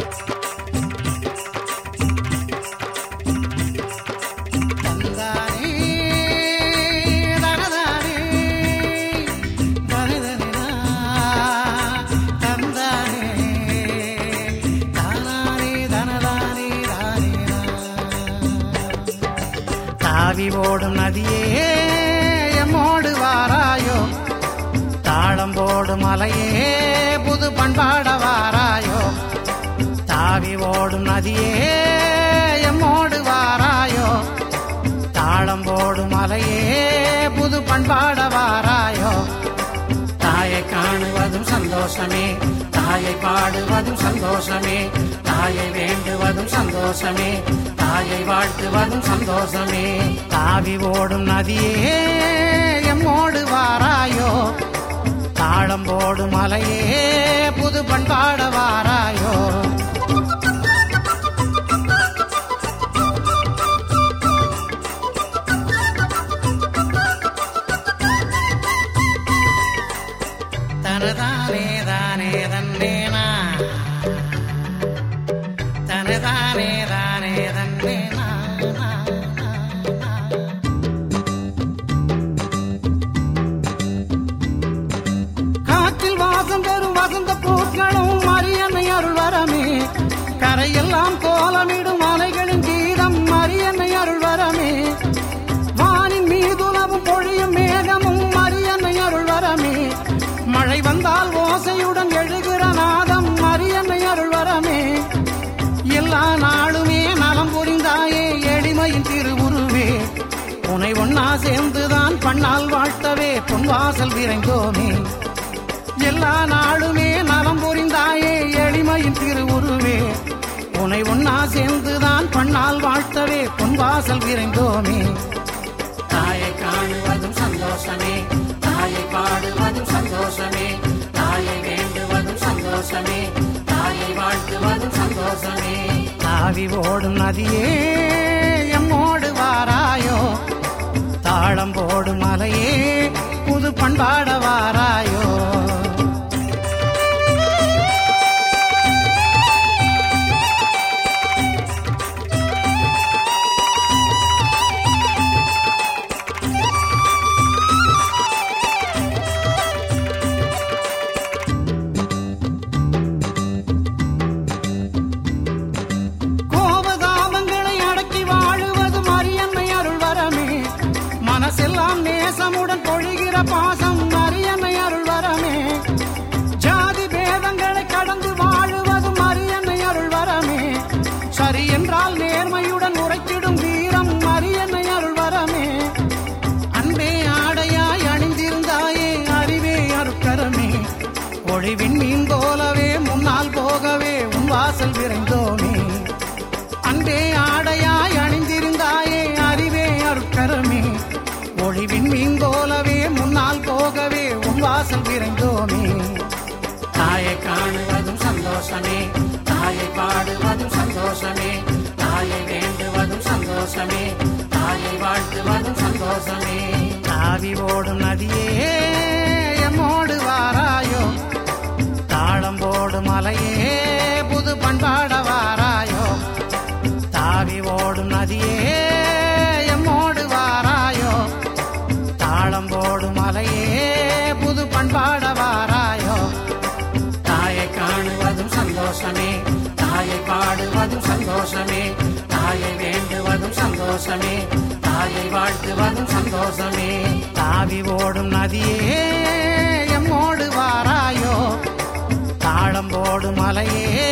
தந்தானே தனதானே தனதனினா தந்தானே தானானே தனதானே தானேனா தாவி ஓடும் நதியே எம்மோடு வாராயோ தாளம் போடும் மலையே புது பண்பாட வாராயோ தாவி ஓடும் நதியே எம்மோடு வாராயோ தாளம் போடும் மலையே புது பண்பாட வாராயோ தாயை காணுவதும் சந்தோஷமே தாயை பாடுவதும் சந்தோஷமே தாயை வேண்டுவதும் சந்தோஷமே தாயை வாழ்த்துவதும் சந்தோஷமே தாவி ஓடும் நதியே எம்மோடு வாராயோ தாளம் போடும் மலையே புது பண்பாட வாராயோ தனதானே தானே தன்னேனா தனதானே தானே தன்னேனா காற்றில் வாசம் பெறும் வசந்த பூக்களும் மரியன்னை அருள் வரமே கரையெல்லாம் கோலமிடும் அலைகளின் கீதம் மரியன்னை அருள் வரமே வானின் மீதுலவும் பொழியும் மேகமும் மரியன்னை அருள் வரமே மழை வந்தால் ஓசையுடன் எழுகிற நாதம் மரியன்னை அருள் வரமே எல்லா நாளுமே நலம் புரிந்தாயே எளிமையின் திருவுருவே உனை ஒன்னா சேர்ந்துதான் பண்ணால் வாழ்த்தவே பொன்வாசல் விரைந்தோமே எல்லா நாளுமே நலம் புரிந்தாயே எளிமையின் திருவுருவே உனை ஒன்னா சேர்ந்துதான் பண்ணால் வாழ்த்தவே பொன்வாசல் விரைந்தோமே தாயை காணுவதும் சந்தோஷமே தாயை பாடுவதும் சந்தோஷமே தாயை வேண்டுவதும் சந்தோஷமே தாயை வாழ்த்துவதும் சந்தோஷமே தாவி ஓடும் நதியே எம்மோடு வாராயோ தாளம் போடும் மலையே புது பண்பாட வாராயோ கோபதாபங்களை அடக்கி வாழுவது மரியன்னை அருள் வரமே மனசெல்லாம் நேசமுடன் பொழிகிற பாசம் மரியன்னை அருள் வரமே ஜாதி பேதங்களை கடந்து வாழுவது மரியன்னை அருள் வரமே சரி என்றால் நேர்மையுடன் உரைத்திடும் வீரம் மரியன்னை அருள் வரமே அன்பே ஆடையாய் அணிந்திருந்தாயே அறிவே அருட்கரமே ஒளிவின் மீன் போலவே முன்னால் போகவே உன் வாசல் விரைந்தோமே அன்பே ஆடையாய் அணிந்திருந்தாயே அறிவே அருட்கரமே ஒளிவின் மீன் போலவே முன்னால் போகவே உன் வாசல் விரைந்தோமே தாயை காணுவதும் சந்தோஷமே தாயை பாடுவதும் சந்தோஷமே தாயை வேண்டுவதும் சந்தோஷமே தாயை வாழ்த்துவதும் சந்தோஷமே தாவி ஓடும் நதியே எம்மோடு வாராயோ தாளம் போடும் மலையே புது பண்பாட வாராயோ தாவி ஓடும் நதியே எம்மோடு வாராயோ தாளம் போடும் மலையே புது பண்பாட வாராயோ தாயை காணுவதும் சந்தோஷமே தாயை பாடுவதும் சந்தோஷமே தாயை வேண்டுவதும் சந்தோஷமே தாயை வாழ்த்துவதும் சந்தோஷமே தாவி ஓடும் நதியே எம்மோடு வாராயோ தாளம் போடும் மலையே